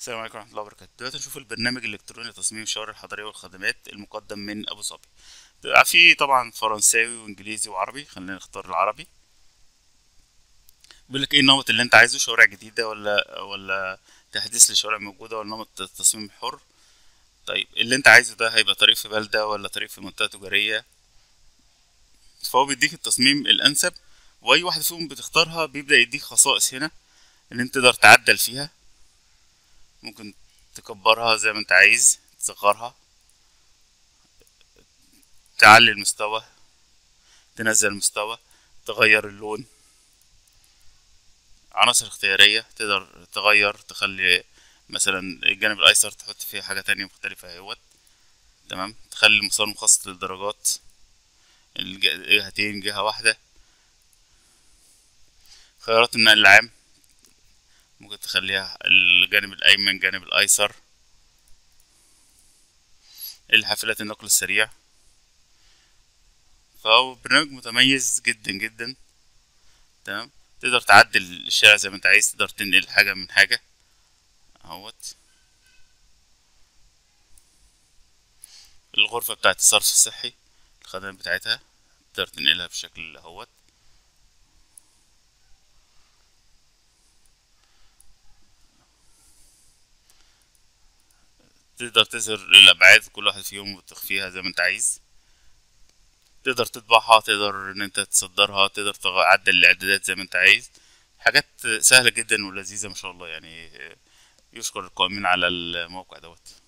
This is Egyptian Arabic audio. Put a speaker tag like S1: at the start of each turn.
S1: السلام عليكم ورحمة الله وبركاته دلوقتي نشوف البرنامج الإلكتروني لتصميم الشوارع الحضرية والخدمات المقدم من أبو ظبي في طبعا فرنساوي وإنجليزي وعربي خلينا نختار العربي بيقول لك ايه النمط اللي انت عايزه شوارع جديدة ولا ولا تحديث لشوارع موجودة ولا نمط تصميم حر طيب اللي انت عايزه ده هيبقى طريق في بلدة ولا طريق في منطقة تجارية فهو بيديك التصميم الأنسب وأي واحدة فيهم بتختارها بيبدأ يديك خصائص هنا إن انت تقدر تعدل فيها ممكن تكبرها زي ما انت عايز تصغرها تعلي المستوى تنزل المستوى تغير اللون عناصر اختيارية تقدر تغير تخلي مثلا الجانب الأيسر تحط فيه حاجة تانية مختلفة اهوت تمام تخلي المسار مخصص للدرجات الجهتين جهة واحدة خيارات النقل العام ممكن تخليها الجانب الأيمن جانب الأيسر الحافلات النقل السريع فهو برنامج متميز جدا جدا تمام تقدر تعدل الشارع زي ما انت عايز تقدر تنقل حاجة من حاجة اهوت الغرفة بتاعت الصرف الصحي الخدمات بتاعتها تقدر تنقلها بالشكل اهوت تقدر تظهر الأبعاد كل واحد فيهم وتخفيها زي ما انت عايز تقدر تطبعها تقدر ان انت تصدرها تقدر تعدل الاعدادات زي ما انت عايز حاجات سهلة جدا ولذيذة ما شاء الله يعني يشكر القائمين على الموقع دوت